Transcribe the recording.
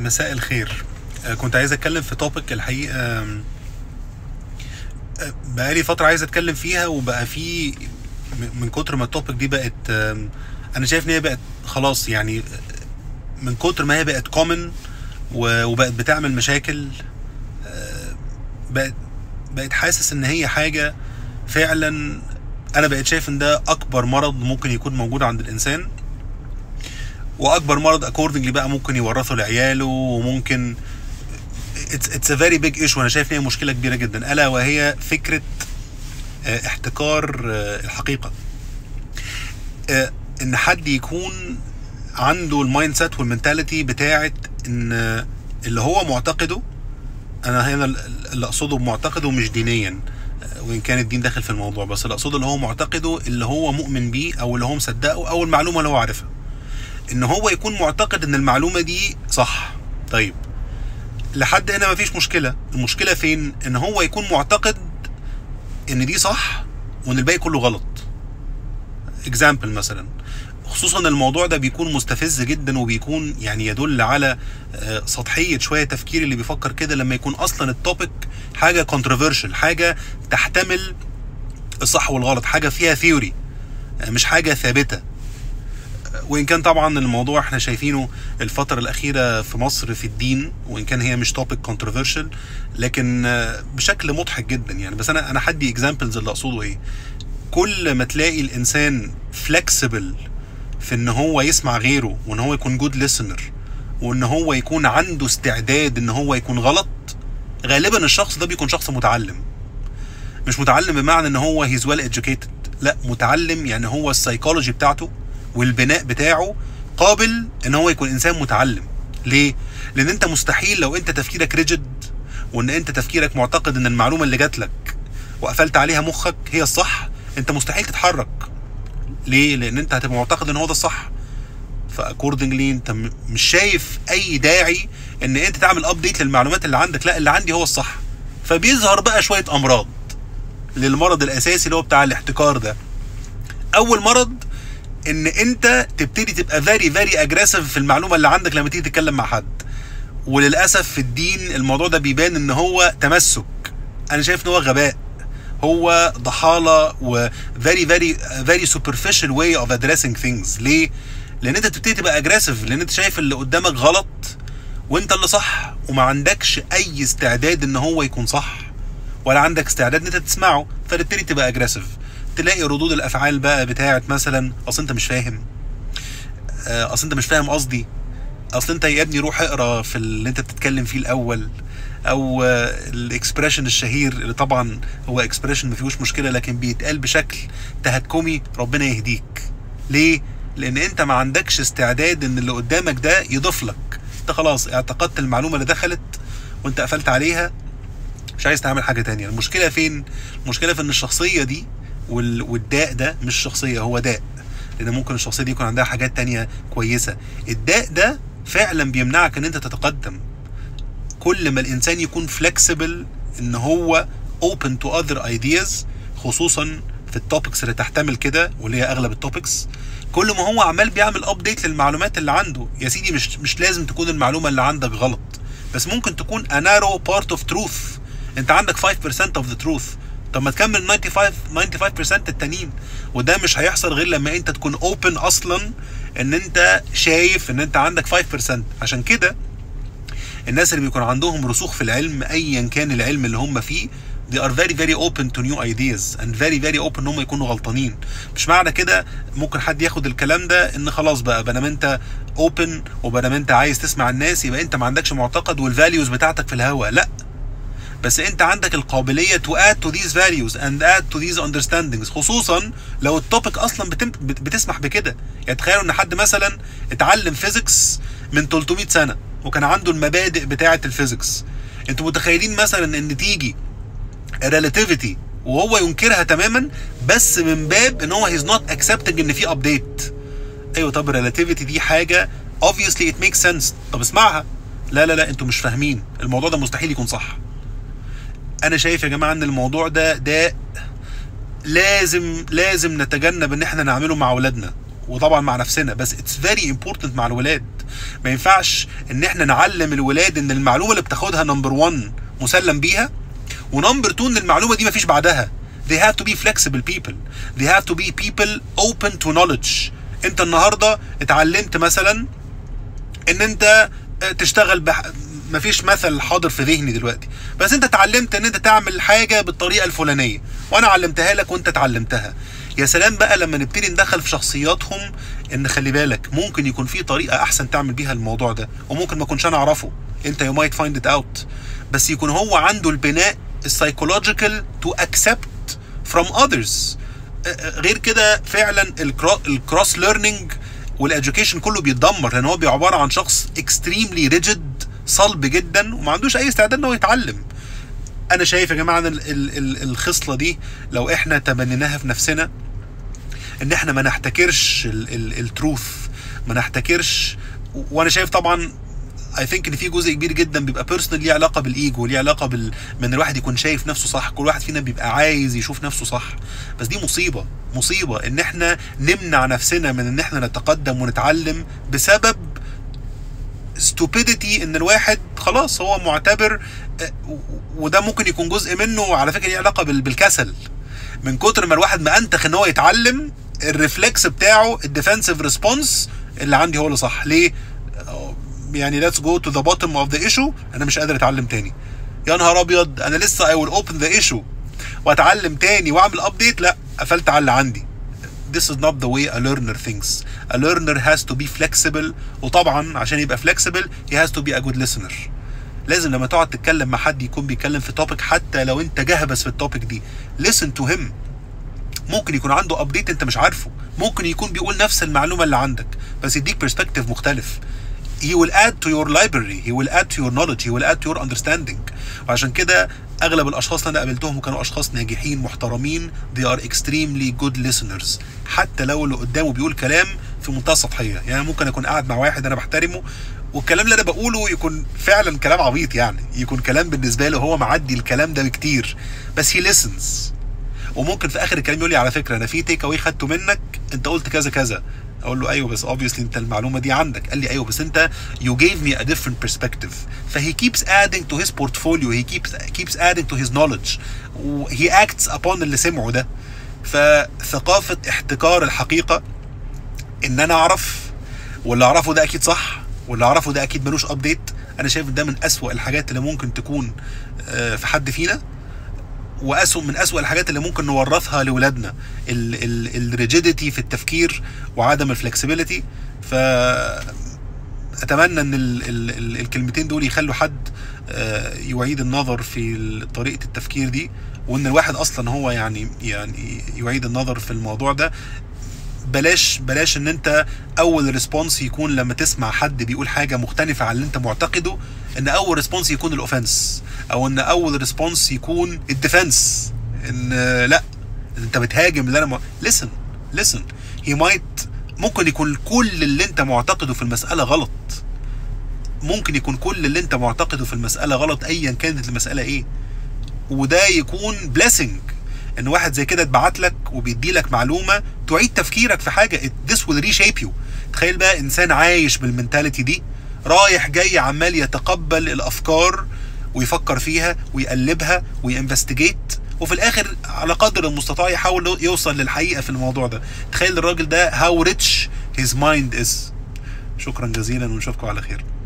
مساء الخير آه، كنت عايز اتكلم في توبيك الحقيقه آم، آه، بقالي فتره عايز اتكلم فيها وبقى في م- من كتر ما التوبيك دي بقت آم، انا شايف ان هي بقت خلاص يعني آه، من كتر ما هي بقت كومن وبقت بتعمل مشاكل آه، بقت بقت حاسس ان هي حاجه فعلا انا بقيت شايف ان ده اكبر مرض ممكن يكون موجود عند الانسان واكبر مرض اكوردنجلي بقى ممكن يورثه لعياله وممكن اتس اتس ا فيري بيج ايشو انا شايف ان هي مشكله كبيره جدا الا وهي فكره آه، احتكار آه، الحقيقه آه، ان حد يكون عنده المايند سيت والمنتاليتي بتاعه ان آه، اللي هو معتقده انا هنا اللي اقصده بمعتقده مش دينيا آه، وان كان الدين داخل في الموضوع بس اللي اقصده اللي هو معتقده اللي هو مؤمن بيه او اللي هو مصدقه او المعلومه اللي هو عارفها ان هو يكون معتقد ان المعلومه دي صح طيب لحد هنا مفيش مشكله المشكله فين ان هو يكون معتقد ان دي صح وان الباقي كله غلط اكزامبل مثلا خصوصا الموضوع ده بيكون مستفز جدا وبيكون يعني يدل على آه، سطحيه شويه تفكير اللي بيفكر كده لما يكون اصلا التوبيك حاجه controversial حاجه تحتمل الصح والغلط حاجه فيها ثيوري مش حاجه ثابته وان كان طبعا الموضوع احنا شايفينه الفتره الاخيره في مصر في الدين وان كان هي مش توبيك كونتروفيرشال لكن آه، بشكل مضحك جدا يعني بس انا انا هدي اكزامبلز اللي اقصده ايه كل ما تلاقي الانسان فلكسبل في ان هو يسمع غيره وان هو يكون جود listener وان هو يكون عنده استعداد ان هو يكون غلط غالبا الشخص ده بيكون شخص متعلم مش متعلم بمعنى ان هو هيز ويل educated لا متعلم يعني هو السايكولوجي بتاعته والبناء بتاعه قابل ان هو يكون انسان متعلم ليه لان انت مستحيل لو انت تفكيرك ريجيد وان انت تفكيرك معتقد ان المعلومه اللي جات لك وقفلت عليها مخك هي الصح انت مستحيل تتحرك ليه لان انت هتبقى معتقد ان هو ده الصح فاكوردنجلي انت م- مش شايف اي داعي ان انت تعمل ابديت للمعلومات اللي عندك لا اللي عندي هو الصح فبيظهر بقى شويه امراض للمرض الاساسي اللي هو بتاع الاحتكار ده اول مرض ان انت تبتدي تبقى فيري فيري اجريسيف في المعلومه اللي عندك لما تيجي تتكلم مع حد وللاسف في الدين الموضوع ده بيبان ان هو تمسك انا شايف ان هو غباء هو ضحاله و very very very superficial way of addressing things ليه؟ لان انت بتبتدي تبقى اجريسيف لان انت شايف اللي قدامك غلط وانت اللي صح وما عندكش اي استعداد ان هو يكون صح ولا عندك استعداد ان انت تسمعه فتبتدي تبقى اجريسيف تلاقي ردود الافعال بقى بتاعت مثلا اصل انت مش فاهم آه، اصل انت مش فاهم قصدي اصل انت يا ابني روح اقرا في اللي انت بتتكلم فيه الاول او الاكسبريشن الشهير اللي طبعا هو اكسبريشن ما فيهوش مشكله لكن بيتقال بشكل تهكمي ربنا يهديك ليه لان انت ما عندكش استعداد ان اللي قدامك ده يضيف لك انت خلاص اعتقدت المعلومه اللي دخلت وانت قفلت عليها مش عايز تعمل حاجه تانية المشكله فين المشكله في ان الشخصيه دي وال- والداء ده مش شخصيه هو داء لان ممكن الشخصيه دي يكون عندها حاجات تانية كويسه الداء ده فعلا بيمنعك ان انت تتقدم كل ما الانسان يكون فلكسبل ان هو open to other ideas خصوصا في التوبكس اللي تحتمل كده واللي هي اغلب التوبكس كل ما هو عمال بيعمل ابديت للمعلومات اللي عنده يا سيدي مش مش لازم تكون المعلومه اللي عندك غلط بس ممكن تكون a narrow part of truth انت عندك 5% of the truth طب ما تكمل 95 95% التانيين وده مش هيحصل غير لما انت تكون open اصلا ان انت شايف ان انت عندك 5% عشان كده الناس اللي بيكون عندهم رسوخ في العلم ايا كان العلم اللي هم فيه they are very very open to new ideas and very very open ان هم يكونوا غلطانين مش معنى كده ممكن حد ياخد الكلام ده ان خلاص بقى بنام انت open وبنام انت عايز تسمع الناس يبقى انت ما عندكش معتقد والفاليوز بتاعتك في الهواء لا بس انت عندك القابليه to add to these values and add to these understandings خصوصا لو التوبيك اصلا بتم بت- بتسمح بكده يعني تخيلوا ان حد مثلا اتعلم فيزيكس من 300 سنه وكان عنده المبادئ بتاعه الفيزيكس انتوا متخيلين مثلا ان تيجي relativity وهو ينكرها تماما بس من باب ان هو he's not accepting ان في ابديت ايوه طب relativity دي حاجه obviously it makes sense طب اسمعها لا لا لا انتوا مش فاهمين الموضوع ده مستحيل يكون صح انا شايف يا جماعه ان الموضوع ده ده لازم لازم نتجنب ان احنا نعمله مع اولادنا وطبعا مع نفسنا بس اتس فيري امبورتنت مع الولاد ما ينفعش ان احنا نعلم الولاد ان المعلومه اللي بتاخدها نمبر 1 مسلم بيها ونمبر 2 ان المعلومه دي مفيش بعدها they have to be flexible people they have to be people open to knowledge انت النهارده اتعلمت مثلا ان انت تشتغل بح... مفيش مثل حاضر في ذهني دلوقتي بس انت اتعلمت ان انت تعمل حاجه بالطريقه الفلانيه وانا علمتها لك وانت اتعلمتها يا سلام بقى لما نبتدي ندخل في شخصياتهم ان خلي بالك ممكن يكون في طريقه احسن تعمل بيها الموضوع ده وممكن ما اكونش انا اعرفه انت يو مايت فايند ات اوت بس يكون هو عنده البناء السايكولوجيكال تو اكسبت فروم اذرز غير كده فعلا الكروس ليرنينج والاديوكيشن كله بيتدمر لان هو بيبقى عباره عن شخص اكستريملي ريجيد صلب جدا وما عندوش اي استعداد انه يتعلم انا شايف يا جماعه ان ال- ال- ال- الخصله دي لو احنا تبنيناها في نفسنا ان احنا ما نحتكرش التروث ما نحتكرش و- وانا شايف طبعا اي ثينك ان في جزء كبير جدا بيبقى بيرسونال ليه علاقه بالايجو ليه علاقه بال من الواحد يكون شايف نفسه صح كل واحد فينا بيبقى عايز يشوف نفسه صح بس دي مصيبه مصيبه ان احنا نمنع نفسنا من ان احنا نتقدم ونتعلم بسبب stupidity ان الواحد خلاص هو معتبر آه، و- وده ممكن يكون جزء منه على فكره ليه علاقه بال- بالكسل من كتر ما الواحد مأنتخ ان هو يتعلم الريفلكس بتاعه الديفensive ريسبونس اللي عندي هو اللي صح ليه آه، يعني let's go to the bottom of the issue انا مش قادر اتعلم تاني يا نهار ابيض انا لسه I will open the issue واتعلم تاني واعمل ابديت لا قفلت على اللي عندي this is not the way a learner thinks a learner has to be flexible وطبعا عشان يبقى flexible he has to be a good listener لازم لما تقعد تتكلم مع حد يكون بيتكلم في توبيك حتى لو انت جهبس في التوبيك دي listen to him ممكن يكون عنده ابديت انت مش عارفه ممكن يكون بيقول نفس المعلومه اللي عندك بس يديك برسبكتيف مختلف he will add to your library he will add to your knowledge he will add to your understanding وعشان كده اغلب الاشخاص اللي انا قابلتهم وكانوا اشخاص ناجحين محترمين they are extremely good listeners حتى لو اللي قدامه بيقول كلام في منتهى السطحيه يعني ممكن اكون قاعد مع واحد انا بحترمه والكلام اللي انا بقوله يكون فعلا كلام عبيط يعني يكون كلام بالنسبه له هو معدي الكلام ده بكتير بس he listens وممكن في اخر الكلام يقول لي على فكره انا في تيك اواي خدته منك انت قلت كذا كذا اقول له ايوه بس obviously انت المعلومه دي عندك قال لي ايوه بس انت you gave me a different perspective فهي keeps adding to his portfolio he keeps keeps adding to his knowledge و he acts upon اللي سمعه ده فثقافه احتكار الحقيقه ان انا اعرف واللي اعرفه ده اكيد صح واللي اعرفه ده اكيد ملوش ابديت انا شايف ده من اسوأ الحاجات اللي ممكن تكون آه، في حد فينا واسوء من اسوء الحاجات اللي ممكن نورثها لاولادنا الريجيديتي في التفكير وعدم الفلكسبيليتي ف اتمنى ان ال ال ال الكلمتين دول يخلوا حد آه، يعيد النظر في ال- طريقه التفكير دي وان الواحد اصلا هو يعني يعني يعيد النظر في الموضوع ده بلاش بلاش ان انت اول ريسبونس يكون لما تسمع حد بيقول حاجه مختلفه عن اللي انت معتقده ان اول ريسبونس يكون الاوفنس او ان اول ريسبونس يكون الديفنس ان آه، لا انت بتهاجم اللي انا م... listen listen he might ممكن يكون كل اللي انت معتقده في المساله غلط ممكن يكون كل اللي انت معتقده في المساله غلط ايا كانت المساله ايه وده يكون blessing ان واحد زي كده اتبعت لك وبيدي لك معلومه تعيد تفكيرك في حاجه It- this will reshape you تخيل بقى انسان عايش بالمنتاليتي دي رايح جاي عمال يتقبل الافكار ويفكر فيها ويقلبها وينفستيجيت وفي الاخر على قدر المستطاع يحاول يوصل للحقيقه في الموضوع ده تخيل الراجل ده how rich his mind is شكرا جزيلا ونشوفكم على خير